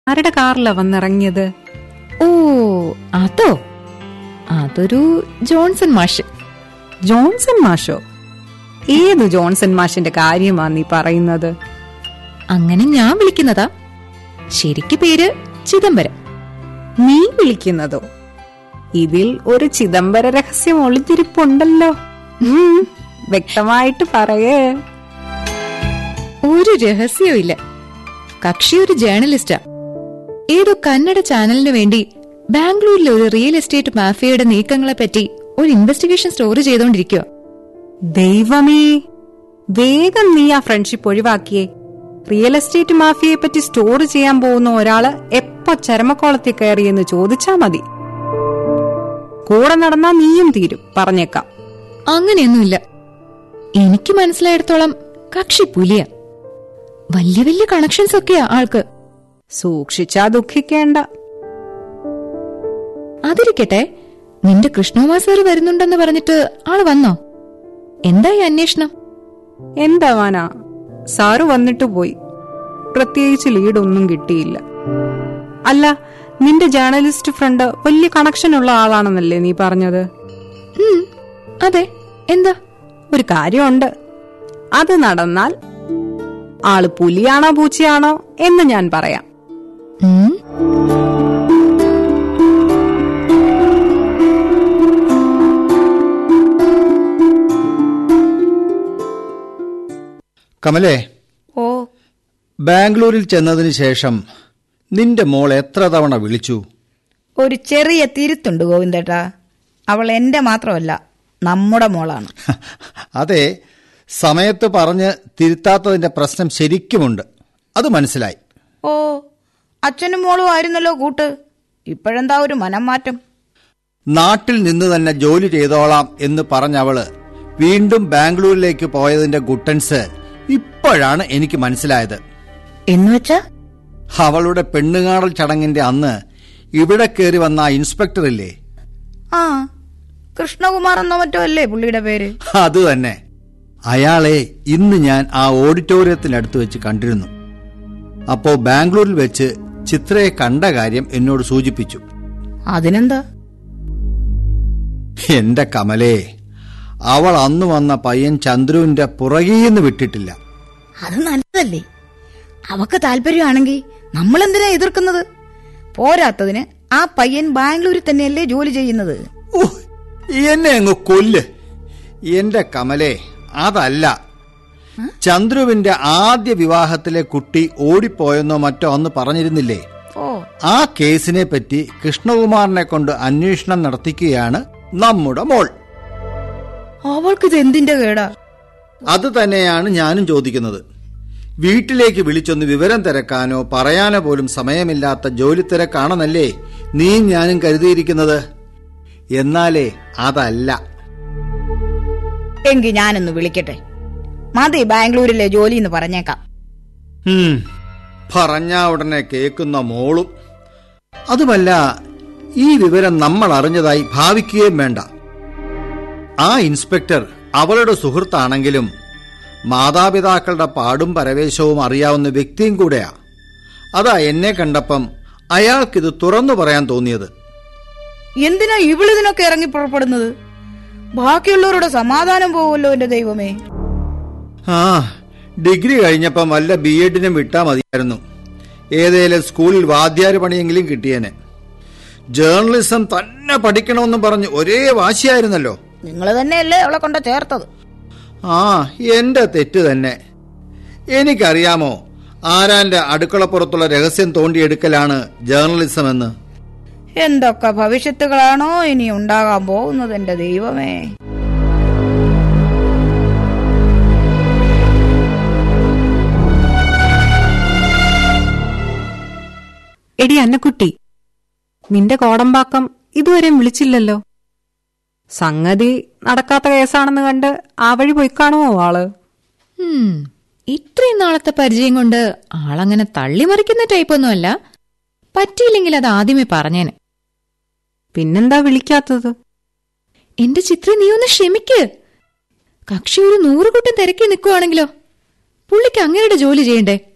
ആരുടെ കാറിലാ വന്നിറങ്ങിയത് ഓ അതോ അതൊരു ജോൺസൺ മാഷ് ജോൺസൺ മാഷോ ഏത് ജോൺസൺ മാഷിന്റെ കാര്യമാ നീ പറയുന്നത് അങ്ങനെ ഞാൻ വിളിക്കുന്നതാ ശരിക്ക് പേര് ചിദംബരം നീ വിളിക്കുന്നതോ ഇതിൽ ഒരു ചിദംബര രഹസ്യം ഒളിഞ്ഞിരിപ്പുണ്ടല്ലോ ഉം, വ്യക്തമായിട്ട് പറയേ ഒരു രഹസ്യവും ഇല്ല കക്ഷി ഒരു ജേർണലിസ്റ്റാ ഏതോ കന്നഡ ചാനലിന് വേണ്ടി ബാംഗ്ലൂരിലെ ഒരു റിയൽ എസ്റ്റേറ്റ് മാഫിയയുടെ നീക്കങ്ങളെ പറ്റി ഒരു ഇൻവെസ്റ്റിഗേഷൻ സ്റ്റോറി ചെയ്തോണ്ടിരിക്കുക ദൈവമേ വേഗം നീ ആ ഫ്രണ്ട്ഷിപ്പ് ഒഴിവാക്കിയേ റിയൽ എസ്റ്റേറ്റ് മാഫിയയെ പറ്റി സ്റ്റോർ ചെയ്യാൻ പോകുന്ന ഒരാള് എപ്പോ ചരമക്കോളത്തിൽ കയറിയെന്ന് ചോദിച്ചാ മതി കൂടെ നടന്നാ നീയും തീരും പറഞ്ഞേക്കാം അങ്ങനെയൊന്നുമില്ല എനിക്ക് മനസ്സിലായിടത്തോളം കക്ഷി പുലിയ വലിയ വലിയ കണക്ഷൻസ് ഒക്കെയാ ആൾക്ക് സൂക്ഷിച്ചാ ദുഃഖിക്കേണ്ട അതിരിക്കട്ടെ നിന്റെ കൃഷ്ണകുമാർ സാർ വരുന്നുണ്ടെന്ന് പറഞ്ഞിട്ട് ആള് വന്നോ എന്തായി അന്വേഷണം എന്താവാനാ സാറ് വന്നിട്ട് പോയി പ്രത്യേകിച്ച് ലീഡൊന്നും കിട്ടിയില്ല അല്ല നിന്റെ ജേർണലിസ്റ്റ് ഫ്രണ്ട് വലിയ കണക്ഷൻ ഉള്ള ആളാണെന്നല്ലേ നീ പറഞ്ഞത് ഉം, അതെ എന്താ ഒരു കാര്യമുണ്ട് അത് നടന്നാൽ ആള് പുലിയാണോ പൂച്ചയാണോ എന്ന് ഞാൻ പറയാം ഉം, കമലേ ഓ ബാംഗ്ലൂരിൽ ചെന്നതിന് ശേഷം നിന്റെ മോൾ എത്ര തവണ വിളിച്ചു ഒരു ചെറിയ തിരുത്തുണ്ട് ഗോവിന്ദേട്ടാ അവൾ എന്റെ മാത്രമല്ല നമ്മുടെ മോളാണ് അതെ സമയത്ത് പറഞ്ഞ് തിരുത്താത്തതിന്റെ പ്രശ്നം ശരിക്കുമുണ്ട് അത് മനസ്സിലായി ഓ അച്ഛനും മോളും ആയിരുന്നല്ലോ കൂട്ട് ഇപ്പോഴെന്താ ഒരു മനം മാറ്റം നാട്ടിൽ നിന്ന് തന്നെ ജോലി ചെയ്തോളാം എന്ന് പറഞ്ഞവള് വീണ്ടും ബാംഗ്ലൂരിലേക്ക് പോയതിന്റെ ഗുട്ടൻസ് ഇപ്പോഴാണ് എനിക്ക് മനസ്സിലായത് എന്നുവെച്ചാ അവളുടെ പെണ്ണുകാണൽ ചടങ്ങിന്റെ അന്ന് ഇവിടെ കയറി വന്ന ആ ഇൻസ്പെക്ടർ ഇല്ലേ ആ കൃഷ്ണകുമാർ എന്നോ മറ്റോ അല്ലേ പുള്ളിയുടെ പേര് അത് തന്നെ അയാളെ ഇന്ന് ഞാൻ ആ ഓഡിറ്റോറിയത്തിനടുത്ത് വെച്ച് കണ്ടിരുന്നു അപ്പോ ബാംഗ്ലൂരിൽ വെച്ച് ചിത്രയെ കണ്ട കാര്യം എന്നോട് സൂചിപ്പിച്ചു അതിനെന്താ എന്റെ കമലേ അവൾ അന്ന് വന്ന പയ്യൻ ചന്ദ്രുവിന്റെ പുറകീന്ന് വിട്ടിട്ടില്ല അത് നല്ലതല്ലേ അവക്ക് താല്പര്യമാണെങ്കിൽ നമ്മൾ എന്തിനാ എതിർക്കുന്നത് പോരാത്തതിന് ആ പയ്യൻ ബാംഗ്ലൂരിൽ തന്നെയല്ലേ ജോലി ചെയ്യുന്നത് ഓ, എന്നെ അങ്ങ് കൊല്ല് എന്റെ കമലേ അതല്ല ചന്ദ്രുവിന്റെ ആദ്യ വിവാഹത്തിലെ കുട്ടി ഓടിപ്പോയെന്നോ മറ്റോ അന്ന് പറഞ്ഞിരുന്നില്ലേ ഓ ആ കേസിനെ പറ്റി കൃഷ്ണകുമാറിനെ കൊണ്ട് അന്വേഷണം നടത്തിക്കുകയാണ് നമ്മുടെ മോൾ അവൾക്കിത് എന്തിന്റെ കേടാ അത് തന്നെയാണ് ഞാനും ചോദിക്കുന്നത് വീട്ടിലേക്ക് വിളിച്ചൊന്ന് വിവരം തിരക്കാനോ പറയാനോ പോലും സമയമില്ലാത്ത ജോലി തിരക്കാണെന്നല്ലേ നീയും ഞാനും കരുതിയിരിക്കുന്നത് എന്നാലേ അതല്ല എങ്കിൽ ഞാനൊന്ന് വിളിക്കട്ടെ മതി ബാംഗ്ലൂരിലെ ജോലി എന്ന് പറഞ്ഞേക്കാം ഉം, പറഞ്ഞ ഉടനെ കേൾക്കുന്ന മോളും അതുമല്ല ഈ വിവരം നമ്മൾ അറിഞ്ഞതായി ഭാവിക്കുകയും വേണ്ട ആ ഇൻസ്പെക്ടർ അവളുടെ സുഹൃത്താണെങ്കിലും മാതാപിതാക്കളുടെ പാടും പരവേശവും അറിയാവുന്ന വ്യക്തിയും കൂടെയാ അതാ എന്നെ കണ്ടപ്പം അയാൾക്കിത് തുറന്നു പറയാൻ തോന്നിയത് എന്തിനാ ഇവളിതിനൊക്കെ ഇറങ്ങി പുറപ്പെടുന്നത് ബാക്കിയുള്ളവരുടെ സമാധാനം പോവുമല്ലോ എന്റെ ദൈവമേ ആ ഡിഗ്രി കഴിഞ്ഞപ്പം വല്ല ബി എഡിനും വിട്ടാ മതിയായിരുന്നു ഏതേലും സ്കൂളിൽ വാദ്യാര് പണിയെങ്കിലും കിട്ടിയേനെ ജേർണലിസം തന്നെ പഠിക്കണമെന്ന് പറഞ്ഞ് ഒരേ വാശിയായിരുന്നല്ലോ നിങ്ങൾ തന്നെയല്ലേ അവളെ കൊണ്ട് ചേർത്തത് ആ എന്റെ തെറ്റ് തന്നെ എനിക്കറിയാമോ ആരാന്റെ അടുക്കളപ്പുറത്തുള്ള രഹസ്യം തോണ്ടിയെടുക്കലാണ് ജേർണലിസം എന്ന് എന്തൊക്കെ ഭവിഷ്യത്തുകളാണോ ഇനി ഉണ്ടാകാൻ പോകുന്നത് എന്റെ ദൈവമേ എടി അന്നക്കുട്ടി നിന്റെ കോടമ്പാക്കം ഇതുവരെ വിളിച്ചില്ലല്ലോ സംഗതി നടക്കാത്ത കേസാണെന്ന് കണ്ട് ആ വഴി പോയി കാണുമോ ആള് ഉം, ഇത്രയും നാളത്തെ പരിചയം കൊണ്ട് ആളങ്ങനെ തള്ളിമറിക്കുന്ന ടൈപ്പൊന്നുമല്ല പറ്റിയില്ലെങ്കിൽ അത് ആദ്യമേ പറഞ്ഞേനെ പിന്നെന്താ വിളിക്കാത്തത് എന്റെ ചിത്രം നീ ഒന്ന് ക്ഷമിക്ക് കക്ഷി ഒരു നൂറുകൂട്ടം തിരക്കി നിൽക്കുവാണെങ്കിലോ പുള്ളിക്ക് അങ്ങയുടെ ജോലി ചെയ്യണ്ടേ